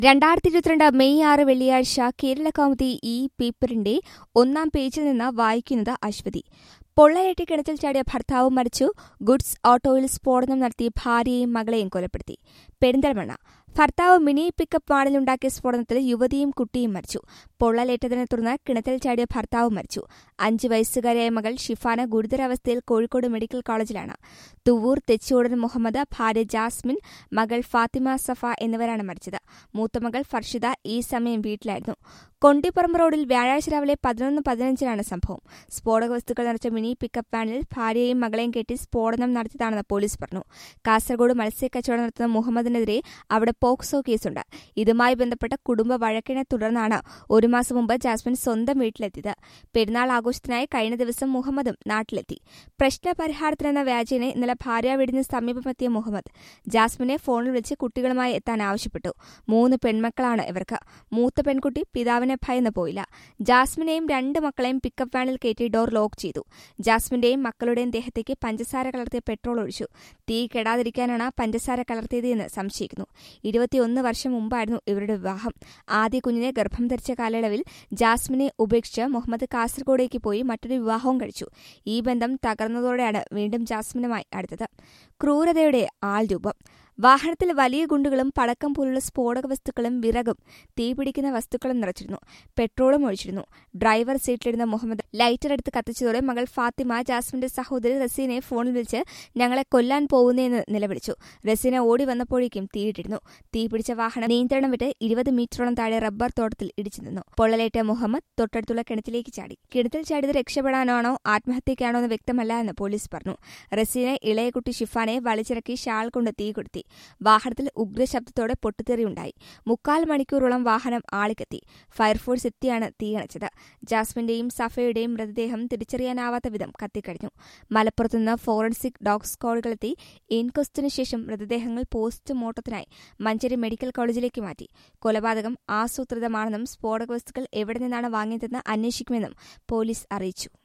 രണ്ടായിരത്തി ഇരുപത്തിരണ്ട് മെയ് ആറ് വെള്ളിയാഴ്ച കേരള കൗമുദി ഈ പേപ്പറിന്റെ ഒന്നാം പേജിൽ നിന്ന് വായിക്കുന്നത് അശ്വതി പൊള്ളയേറ്റ് കിണറ്റിൽ ചാടിയ ഭർത്താവ് മരിച്ചു ഗുഡ്സ് ഓട്ടോയിൽ സ്ഫോടനം നടത്തി ഭാര്യയെയും മകളെയും കൊലപ്പെടുത്തി പെരിന്തൽമണ്ണ ഭർത്താവ് മിനി പിക്കപ്പ് വാണിലുണ്ടാക്കിയ സ്ഫോടനത്തിൽ യുവതിയും കുട്ടിയും മരിച്ചു പൊള്ളലേറ്റതിനെ തുടർന്ന് കിണറ്റിൽ ചാടിയ ഭർത്താവ് മരിച്ചു അഞ്ച് വയസ്സുകാരിയായ മകൾ ഷിഫാന ഗുരുതരാവസ്ഥയിൽ കോഴിക്കോട് മെഡിക്കൽ കോളേജിലാണ് തുവൂർ തെച്ചിയോടൻ മുഹമ്മദ് ഭാര്യ ജാസ്മിൻ മകൾ ഫാത്തിമ സഫ എന്നിവരാണ് മരിച്ചത് മൂത്തമകൾ ഫർഷിദ ഈ സമയം വീട്ടിലായിരുന്നു കൊണ്ടിപ്പറമ്പ് റോഡിൽ വ്യാഴാഴ്ച രാവിലെ പതിനൊന്ന് പതിനഞ്ചിനാണ് സംഭവം സ്ഫോടക വസ്തുക്കൾ നിറച്ച മിനി പിക്കപ്പ് വാനിൽ ഭാര്യയെയും മകളെയും കെട്ടി സ്ഫോടനം നടത്തിയതാണെന്ന് പോലീസ് പറഞ്ഞു കാസർഗോഡ് മത്സ്യക്കച്ചവടം നടത്തുന്ന മുഹമ്മദിനെതിരെ അവിടെ പോക്സോ കേസുണ്ട് ഇതുമായി ബന്ധപ്പെട്ട കുടുംബ വഴക്കിനെ തുടർന്നാണ് ഒരു മാസം മുമ്പ് ജാസ്മിൻ സ്വന്തം വീട്ടിലെത്തിയത് പെരുന്നാൾ ആഘോഷത്തിനായി കഴിഞ്ഞ ദിവസം മുഹമ്മദും നാട്ടിലെത്തി പ്രശ്ന പരിഹാരത്തിനെന്ന വ്യാജേനെ ഇന്നലെ ഭാര്യ വീടിന് സമീപമെത്തിയ മുഹമ്മദ് ജാസ്മിനെ ഫോണിൽ വിളിച്ച് കുട്ടികളുമായി എത്താൻ ആവശ്യപ്പെട്ടു മൂന്ന് പെൺമക്കളാണ് ഇവർക്ക് മൂത്ത പെൺകുട്ടി പിതാവിനെ ഭയന്ന് പോയില്ല ജാസ്മിനെയും രണ്ട് മക്കളെയും പിക്കപ്പ് വാനിൽ കയറ്റി ഡോർ ലോക്ക് ചെയ്തു ജാസ്മിന്റെയും മക്കളുടെയും ദേഹത്തേക്ക് പഞ്ചസാര കലർത്തിയ പെട്രോൾ ഒഴിച്ചു തീ കെടാതിരിക്കാനാണ് പഞ്ചസാര കലർത്തിയത് എന്ന് സംശയിക്കുന്നു ഇരുപത്തിയൊന്ന് വർഷം മുമ്പായിരുന്നു ഇവരുടെ വിവാഹം ആദ്യ കുഞ്ഞിനെ ഗർഭം ധരിച്ച കാലയളവിൽ ജാസ്മിനെ ഉപേക്ഷിച്ച് മുഹമ്മദ് കാസർഗോഡേക്ക് പോയി മറ്റൊരു വിവാഹവും കഴിച്ചു ഈ ബന്ധം തകർന്നതോടെയാണ് വീണ്ടും ജാസ്മിനുമായി അടുത്തത് ക്രൂരതയുടെ ആൾരൂപം വാഹനത്തിൽ വലിയ ഗുണ്ടുകളും പടക്കം പോലുള്ള സ്ഫോടക വസ്തുക്കളും വിറകും തീപിടിക്കുന്ന വസ്തുക്കളും നിറച്ചിരുന്നു പെട്രോളും ഒഴിച്ചിരുന്നു ഡ്രൈവർ സീറ്റിലിരുന്ന മുഹമ്മദ് ലൈറ്റർ എടുത്ത് കത്തിച്ചതോടെ മകൾ ഫാത്തിമ ജാസ്മിന്റെ സഹോദരി റസീനെ ഫോണിൽ വിളിച്ച് ഞങ്ങളെ കൊല്ലാൻ പോകുന്നതെന്ന് നിലവിളിച്ചു റസീന ഓടി വന്നപ്പോഴേക്കും തീയിട്ടിരുന്നു തീപിടിച്ച വാഹനം നിയന്ത്രണം വിട്ട് ഇരുപത് മീറ്ററോളം താഴെ റബ്ബർ തോട്ടത്തിൽ ഇടിച്ചു നിന്നു പൊള്ളലേറ്റ മുഹമ്മദ് തൊട്ടടുത്തുള്ള കിണറ്റിലേക്ക് ചാടി കിണറ്റിൽ ചാടിയത് രക്ഷപ്പെടാനാണോ ആത്മഹത്യക്കാണോ എന്ന് വ്യക്തമല്ല എന്ന് പോലീസ് പറഞ്ഞു റസീനെ ഇളയകുട്ടി ഷിഫാനെ വലിച്ചിറക്കി ഷാൾ കൊണ്ട് തീ കൊളുത്തി വാഹനത്തിൽ ഉഗ്രശബ്ദത്തോടെ പൊട്ടിത്തെറിയുണ്ടായി മുക്കാൽ മണിക്കൂറോളം വാഹനം ആളിക്കെത്തി ഫയർഫോഴ്സ് എത്തിയാണ് തീയണച്ചത് ജാസ്മിന്റെയും സഫയുടെയും മൃതദേഹം തിരിച്ചറിയാനാവാത്ത വിധം കത്തിക്കഴിഞ്ഞു മലപ്പുറത്തുനിന്ന് ഫോറൻസിക് ഡോഗ് സ്ക്വാഡുകളെത്തി ഇൻക്വസ്റ്റിനു ശേഷം മൃതദേഹങ്ങൾ പോസ്റ്റ്മോർട്ടത്തിനായി മഞ്ചേരി മെഡിക്കൽ കോളേജിലേക്ക് മാറ്റി കൊലപാതകം ആസൂത്രിതമാണെന്നും സ്ഫോടക വസ്തുക്കൾ എവിടെ നിന്നാണ് വാങ്ങിയതെന്ന് അന്വേഷിക്കുമെന്നും പോലീസ് അറിയിച്ചു